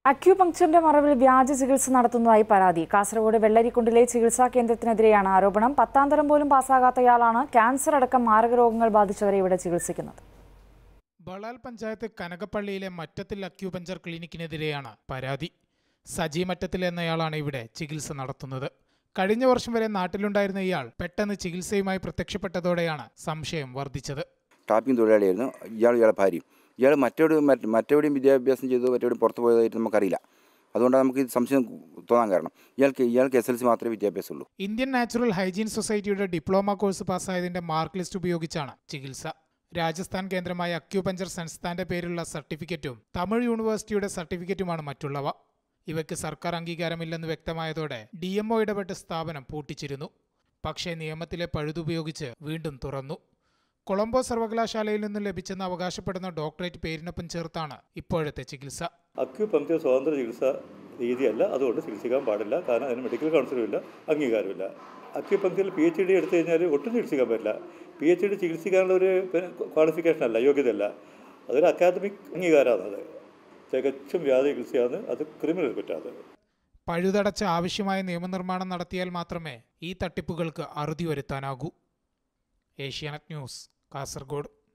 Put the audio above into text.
അക്യൂപങ്ക്ചറിന്റെ മറവിൽ വ്യാജ ചികിത്സ നടത്തുന്നതായി പരാതി കാസർഗോഡ് വെള്ളരിക്കുണ്ടിലെ ചികിത്സാ കേന്ദ്രത്തിനെതിരെയാണ് ആരോപണം പത്താം തരം പോലും പാസ്സാകാത്തയാളാണ് ക്യാൻസർ അടക്കം മാരക രോഗങ്ങൾ ബാധിച്ചവരെ ഇവിടെ ചികിത്സിക്കുന്നത് ബളാൽ പഞ്ചായത്ത് കനകപ്പള്ളിയിലെ മറ്റത്തിൽ അക്യൂപഞ്ചർ ക്ലിനിക്കിനെതിരെയാണ് പരാതി സജി മറ്റത്തിൽ എന്നയാളാണ് ഇവിടെ ചികിത്സ നടത്തുന്നത് കഴിഞ്ഞ വർഷം വരെ നാട്ടിലുണ്ടായിരുന്ന ഇയാൾ പെട്ടെന്ന് ചികിത്സയുമായി പ്രത്യക്ഷപ്പെട്ടതോടെയാണ് സംശയം വർദ്ധിച്ചത് ടാപ്പിംഗ് തൊഴിലാളിയായിരുന്നു ഇയാൾ ഇയാളെ ഭാര്യയും ഇയാൾ മറ്റോട് മറ്റെവിടെയും വിദ്യാഭ്യാസം ചെയ്തു മറ്റെവിടെയും പുറത്ത് പോയതായിട്ട് നമുക്കറിയില്ല അതുകൊണ്ടാണ് നമുക്ക് ഈ സംശയം തോന്നാൻ കാരണം ഇയാൾക്ക് ഇയാൾക്ക് എസ് എൽ സി മാത്രമേ വിദ്യാഭ്യാസമുള്ളൂ ഇന്ത്യൻ നാച്ചുറൽ ഹൈജീൻ സൊസൈറ്റിയുടെ ഡിപ്ലോമ കോഴ്സ് പാസ്സായതിന്റെ മാർക്ക് ലിസ്റ്റ് ഉപയോഗിച്ചാണ് ചികിത്സ രാജസ്ഥാൻ കേന്ദ്രമായ അക്യൂപഞ്ചർ സംസ്ഥാന്റെ പേരിലുള്ള സർട്ടിഫിക്കറ്റും തമിഴ് യൂണിവേഴ്സിറ്റിയുടെ സർട്ടിഫിക്കറ്റുമാണ് മറ്റുള്ളവ ഇവയ്ക്ക് സർക്കാർ അംഗീകാരമില്ലെന്ന് വ്യക്തമായതോടെ ഡി എം ഒ ഇടപെട്ട് സ്ഥാപനം പൂട്ടിച്ചിരുന്നു പക്ഷേ നിയമത്തിലെ പഴുതുപയോഗിച്ച് വീണ്ടും തുറന്നു കൊളംബോ സർവകലാശാലയിൽ നിന്ന് ലഭിച്ചെന്ന് അവകാശപ്പെടുന്ന ഡോക്ടറേറ്റ് പേരിനൊപ്പം ചേർത്താണ് ഇപ്പോഴത്തെ ചികിത്സ അക്യുപങ്ക്ചർ സ്വതന്ത്ര ചികിത്സ രീതിയല്ല അതുകൊണ്ട് ചികിത്സിക്കാൻ പാടില്ല കാരണം അതിന് മെഡിക്കൽ കൗൺസിലും ഇല്ല അംഗീകാരമില്ല അക്യുപങ്ക്ചറിൽ പി എച്ച് ഡി എടുത്തു കഴിഞ്ഞാൽ ഒട്ടും ചികിത്സിക്കാൻ പറ്റില്ല പി എച്ച് ഡി ചികിത്സിക്കാനുള്ള ഒരു ക്വാളിഫിക്കേഷൻ അല്ല യോഗ്യതയല്ല അതൊരു അക്കാദമിക് അംഗീകാരമാണ് അത് തികച്ചും വ്യാധ ചികിത്സയാണ് അത് ക്രിമിനൽ കുറ്റാണ് പഴുതടച്ച ആവശ്യമായ നിയമനിർമ്മാണം നടത്തിയാൽ മാത്രമേ ഈ തട്ടിപ്പുകൾക്ക് അറുതി വരുത്താനാകൂ ഏഷ്യാനെറ്റ് ന്യൂസ് കാസർഗോഡ്